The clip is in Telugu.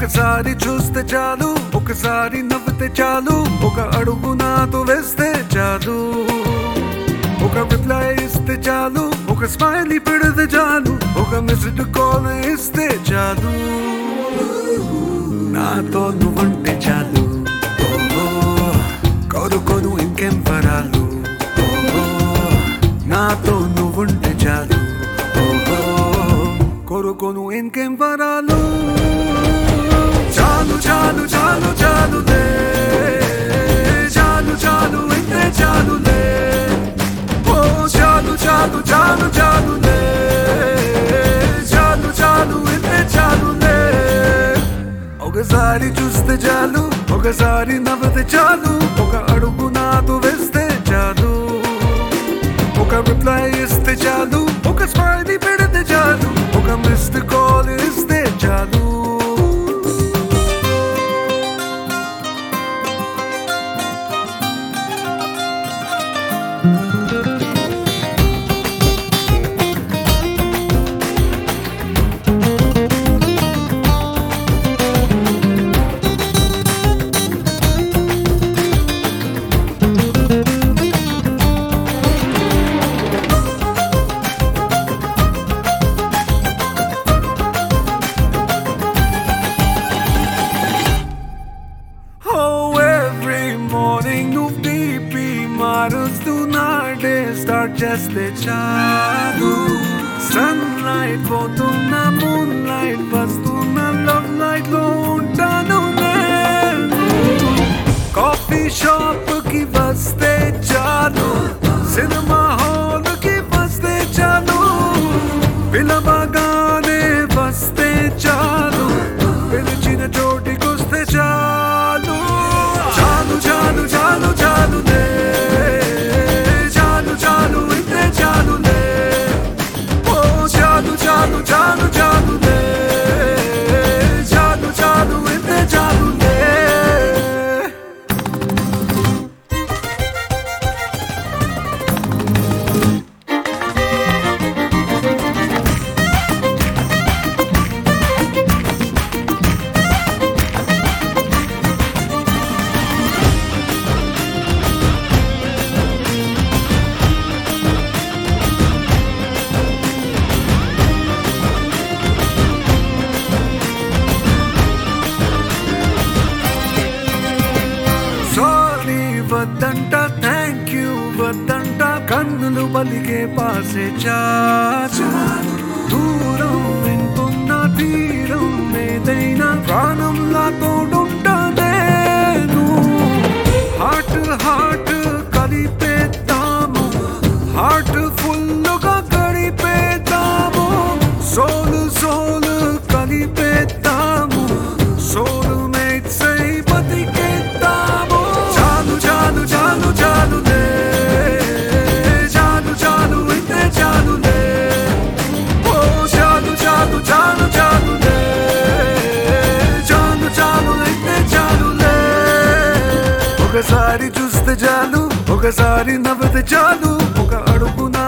ఒకసారి చూస్తే చాలు ఒకసారి నవ్వితే చాలు ఒక అడుగు నాతో వేస్తే చాలు ఒక రిప్లై ఇస్తే చాలు ఒక స్మైలీ పెడితే చాలు ఒక మిస్డ్ కాల్ ఇస్తే చాలు నాతో నువ్వంటే చాలు ఓ, కోరుకోను ఇంకేం పరాలు ఓ, నాతో నువ్వుంటే చాలు ఓ, కోరుకోను ఇంకేం పరాలు చాలు చాలు చాలు చాలులే చాలు చాలు ఇంతే చాలులే ఓ చాలు చాలు చాలు చాలులే చాలు చాలు ఇంతే చాలులే ఒకసారి చూస్తే చాలు ఒకసారి నవ్వితే చాలు ఒక అడుగు నాతో వేస్తే చాలు ఒక రిప్లై ఇస్తే చాలు ఒక స్మైలీ పెడితే చాలు ఒక మిస్డ్ కాల్ ఇస్తే చాలు Oh, every morning నువ్వు బీపీ మారుస్తున్నాడే స్టార్ట్ చేస్తే చాలు సన్ లైట్ పోతున్న మూన్ లైట్ వస్తున్న లవ్ లైట్ లో ఉంటాను నేను కాఫీ షాప్ కి వస్తే చాలు సినిమా హాల్ కి వస్తే చాలు పిలవగానే వస్తే చాలు పిలిచిన చోటికొస్తే చాలు చాలు చాలు చాలు చాలులే చాలు చాలు ఇంతే చాలులే ఓ చాలు చాలు చాలు చాలులే చాలు చాలు ఇంతే చాలులే సారీ వద్దంట థ్యాంక్ యూ వద్దంట కన్నులు బలిగే పాసే చాచా దూరం ఎంతున్న తీరం ఏదైనా ప్రాణంలా తోడుంటా నేను హార్ట్ హార్ట్ కలిపేద్దాము హార్ట్ ఫుల్లుగా గడిపేద్దాము సోలు సోలు కలిపేద్దాము సోలు మేట్స్ అయి బతికేద్దాము చాలు చాలు చాలు చాలులే చాలు చాలు ఇంతే చాలులే ఓ చాలు చాలు చాలు చాలులే చాలు చాలు ఇంతే చాలులే ఒకసారి చూస్తే చాలు ఒకసారి నవ్వితే చాలు ఒక అడుగు నా